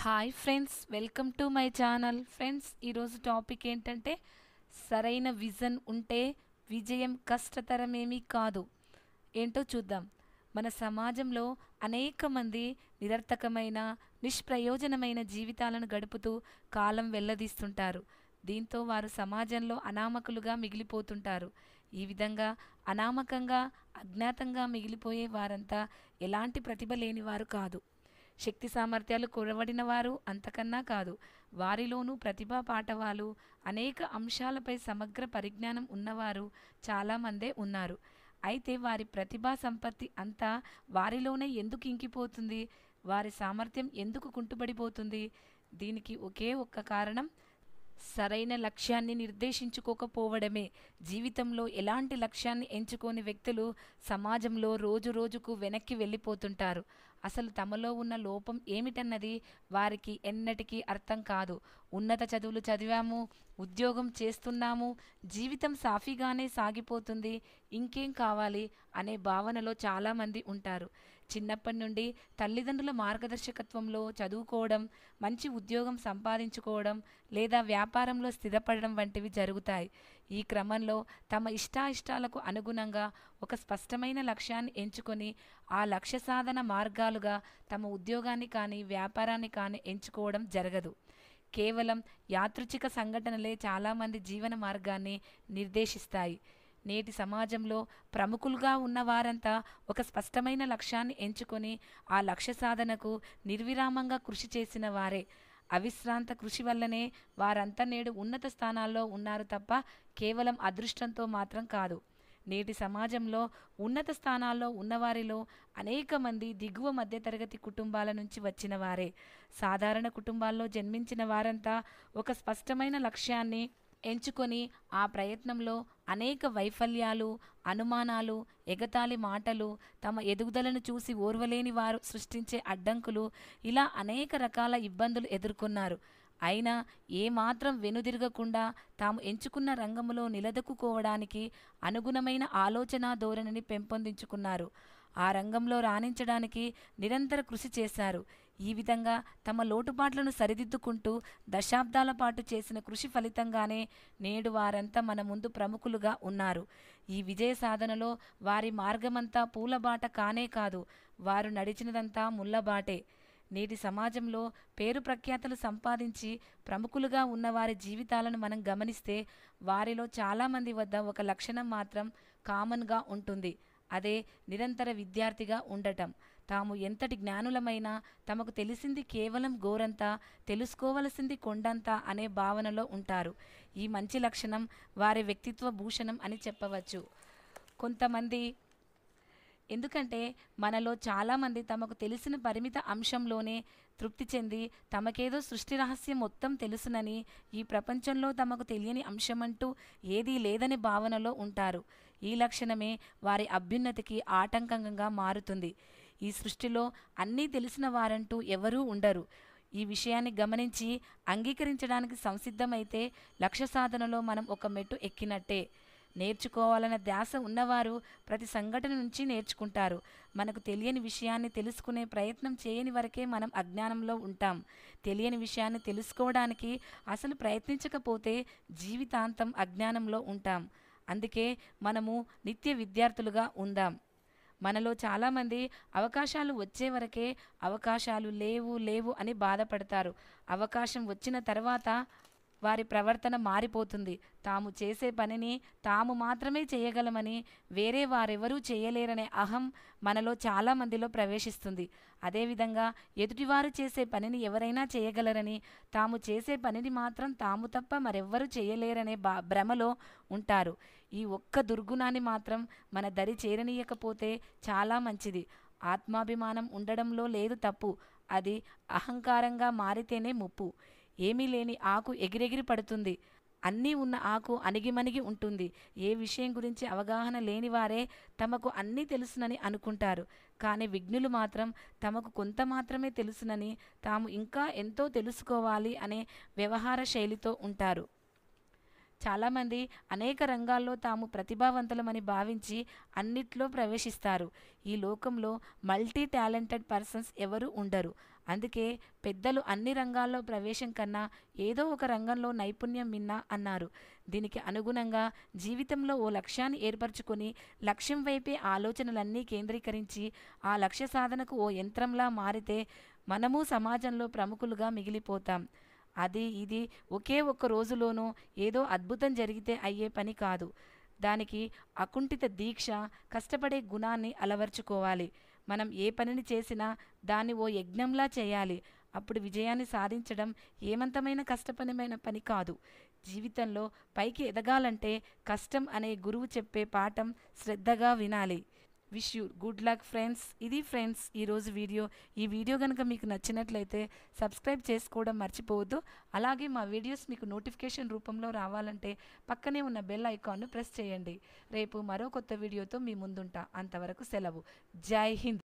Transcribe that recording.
hi friends welcome to my channel friends ఈరోజు topic ఏంటంటే సరైన విజన్ ఉంటే విజయం కష్టతరమేమీ కాదు ఏంటో చూద్దాం మన సమాజంలో అనేక మంది నిరర్థకమైన నిష్ప్రయోజనమైన జీవితాలను గడుపుతూ కాలం వెల్లదీస్తుంటారు దీంతో వారు సమాజంలో అనామకులుగా మిగిలిపోతుంటారు ఈ విధంగా అనామకంగా అజ్ఞాతంగా మిగిలిపోయే వారంతా ఎలాంటి ప్రతిభ లేని వారు కాదు శక్తి సామర్థ్యాలు కురవడిన వారు అంతకన్నా కాదు వారిలోనూ ప్రతిభా పాఠవాలు అనేక అంశాలపై సమగ్ర పరిజ్ఞానం ఉన్నవారు చాలామందే ఉన్నారు అయితే వారి ప్రతిభా సంపత్తి అంతా వారిలోనే ఎందుకు ఇంకిపోతుంది వారి సామర్థ్యం ఎందుకు కుంటుపడిపోతుంది దీనికి ఒకే ఒక్క కారణం సరైన లక్ష్యాన్ని నిర్దేశించుకోకపోవడమే జీవితంలో ఎలాంటి లక్ష్యాన్ని ఎంచుకోని వ్యక్తులు సమాజంలో రోజు రోజుకు వెనక్కి వెళ్ళిపోతుంటారు అసలు తమలో ఉన్న లోపం ఏమిటన్నది వారికి ఎన్నటికీ అర్థం కాదు ఉన్నత చదువులు చదివాము ఉద్యోగం చేస్తున్నాము జీవితం సాఫీగానే సాగిపోతుంది ఇంకేం కావాలి అనే భావనలో చాలామంది ఉంటారు చిన్నప్పటి నుండి తల్లిదండ్రుల మార్గదర్శకత్వంలో చదువుకోవడం మంచి ఉద్యోగం సంపాదించుకోవడం లేదా వ్యాపారంలో స్థిరపడడం వంటివి జరుగుతాయి ఈ క్రమంలో తమ ఇష్టాయిష్టాలకు అనుగుణంగా ఒక స్పష్టమైన లక్ష్యాన్ని ఎంచుకొని ఆ లక్ష్య సాధన మార్గాలుగా తమ ఉద్యోగాన్ని కానీ వ్యాపారాన్ని కానీ ఎంచుకోవడం జరగదు కేవలం యాదృచ్ఛిక సంఘటనలే చాలామంది జీవన మార్గాన్ని నిర్దేశిస్తాయి నేటి సమాజంలో ప్రముఖులుగా ఉన్న వారంతా ఒక స్పష్టమైన లక్ష్యాన్ని ఎంచుకొని ఆ లక్ష్య సాధనకు నిర్విరామంగా కృషి చేసిన వారే అవిశ్రాంత కృషి వల్లనే వారంతా నేడు ఉన్నత స్థానాల్లో ఉన్నారు తప్ప కేవలం అదృష్టంతో మాత్రం కాదు నేటి సమాజంలో ఉన్నత స్థానాల్లో ఉన్నవారిలో అనేక మంది దిగువ మధ్యతరగతి కుటుంబాల నుంచి వచ్చిన వారే సాధారణ కుటుంబాల్లో జన్మించిన వారంతా ఒక స్పష్టమైన లక్ష్యాన్ని ఎంచుకొని ఆ ప్రయత్నంలో అనేక వైఫల్యాలు అనుమానాలు ఎగతాళి మాటలు తమ ఎదుగుదలను చూసి ఓర్వలేని వారు సృష్టించే అడ్డంకులు ఇలా అనేక రకాల ఇబ్బందులు ఎదుర్కొన్నారు అయినా ఏమాత్రం వెనుదిరగకుండా తాము ఎంచుకున్న రంగంలో నిలదొక్కుకోవడానికి అనుగుణమైన ఆలోచన ధోరణిని పెంపొందించుకున్నారు ఆ రంగంలో రాణించడానికి నిరంతర కృషి చేశారు ఈ విధంగా తమ లోటుపాట్లను సరిదిద్దుకుంటూ దశాబ్దాల పాటు చేసిన కృషి ఫలితంగానే నేడు వారంతా మన ముందు ప్రముఖులుగా ఉన్నారు ఈ విజయ సాధనలో వారి మార్గమంతా పూలబాట కానే కాదు వారు నడిచినదంతా ముళ్ళబాటే నేటి సమాజంలో పేరు ప్రఖ్యాతలు సంపాదించి ప్రముఖులుగా ఉన్న వారి జీవితాలను మనం గమనిస్తే వారిలో చాలామంది వద్ద ఒక లక్షణం మాత్రం కామన్గా ఉంటుంది అదే నిరంతర విద్యార్థిగా ఉండటం తాము ఎంతటి జ్ఞానులమైనా తమకు తెలిసింది కేవలం గోరంతా తెలుసుకోవలసింది కొండంత అనే భావనలో ఉంటారు ఈ మంచి లక్షణం వారి వ్యక్తిత్వ భూషణం అని చెప్పవచ్చు కొంతమంది ఎందుకంటే మనలో చాలామంది తమకు తెలిసిన పరిమిత అంశంలోనే తృప్తి చెంది తమకేదో సృష్టి రహస్యం మొత్తం తెలుసునని ఈ ప్రపంచంలో తమకు తెలియని అంశమంటూ ఏదీ లేదని భావనలో ఉంటారు ఈ లక్షణమే వారి అభ్యున్నతికి ఆటంకంగా మారుతుంది ఈ సృష్టిలో అన్నీ తెలిసిన వారంటూ ఎవరూ ఉండరు ఈ విషయాన్ని గమనించి అంగీకరించడానికి సంసిద్ధమైతే లక్ష్య సాధనలో మనం ఒక మెట్టు ఎక్కినట్టే నేర్చుకోవాలన్న ధ్యాస ఉన్నవారు ప్రతి సంఘటన నుంచి నేర్చుకుంటారు మనకు తెలియని విషయాన్ని తెలుసుకునే ప్రయత్నం చేయని వరకే మనం అజ్ఞానంలో ఉంటాం తెలియని విషయాన్ని తెలుసుకోవడానికి అసలు ప్రయత్నించకపోతే జీవితాంతం అజ్ఞానంలో ఉంటాం అందుకే మనము నిత్య విద్యార్థులుగా ఉందాం మనలో చాలామంది అవకాశాలు వచ్చే వరకే అవకాశాలు లేవు లేవు అని బాధపడతారు అవకాశం వచ్చిన తర్వాత వారి ప్రవర్తన మారిపోతుంది తాము చేసే పనిని తాము మాత్రమే చేయగలమని వేరే వారెవరూ చేయలేరనే అహం మనలో చాలామందిలో ప్రవేశిస్తుంది అదేవిధంగా ఎదుటివారు చేసే పనిని ఎవరైనా చేయగలరని తాము చేసే పనిని మాత్రం తాము తప్ప మరెవ్వరూ చేయలేరనే బా భ్రమలో ఉంటారు ఈ ఒక్క దుర్గుణాన్ని మాత్రం మన దరి చేరనీయకపోతే చాలా మంచిది ఆత్మాభిమానం ఉండడంలో లేదు తప్పు అది అహంకారంగా మారితేనే ముప్పు ఏమీ లేని ఆకు ఎగిరెగిరి పడుతుంది అన్నీ ఉన్న ఆకు అణిగిమణిగి ఉంటుంది ఏ విషయం గురించి అవగాహన లేని వారే తమకు అన్నీ తెలుసునని అనుకుంటారు కానీ విఘ్నులు మాత్రం తమకు కొంత మాత్రమే తెలుసునని తాము ఇంకా ఎంతో తెలుసుకోవాలి అనే వ్యవహార శైలితో ఉంటారు చాలామంది అనేక రంగాల్లో తాము ప్రతిభావంతులమని భావించి అన్నిట్లో ప్రవేశిస్తారు ఈ లోకంలో మల్టీ టాలెంటెడ్ పర్సన్స్ ఎవరు ఉండరు అందుకే పెద్దలు అన్ని రంగాల్లో ప్రవేశం కన్నా ఏదో ఒక రంగంలో నైపుణ్యం మిన్నా అన్నారు దీనికి అనుగుణంగా జీవితంలో ఓ లక్ష్యాన్ని ఏర్పరచుకొని లక్ష్యం వైపే ఆలోచనలన్నీ కేంద్రీకరించి ఆ లక్ష్య సాధనకు ఓ యంత్రంలా మారితే మనము సమాజంలో ప్రముఖులుగా మిగిలిపోతాం అది ఇది ఒకే ఒక్క రోజులోనూ ఏదో అద్భుతం జరిగితే అయ్యే పని కాదు దానికి అకుంఠిత దీక్ష కష్టపడే గుణాన్ని అలవర్చుకోవాలి మనం ఏ పనిని చేసినా దాన్ని ఓ యజ్ఞంలా చేయాలి అప్పుడు విజయాన్ని సాధించడం ఏమంతమైన కష్టపరమైన పని కాదు జీవితంలో పైకి ఎదగాలంటే కష్టం అనే గురువు చెప్పే పాఠం శ్రద్ధగా వినాలి wish you good luck friends ఇది ఫ్రెండ్స్ ఈరోజు వీడియో ఈ వీడియో కనుక మీకు నచ్చినట్లయితే సబ్స్క్రైబ్ చేసుకోవడం మర్చిపోవద్దు అలాగే మా వీడియోస్ మీకు నోటిఫికేషన్ రూపంలో రావాలంటే పక్కనే ఉన్న బెల్ ఐకాన్ను ప్రెస్ చేయండి రేపు మరో కొత్త వీడియోతో మీ ముందుంటా అంతవరకు సెలవు జై హింద్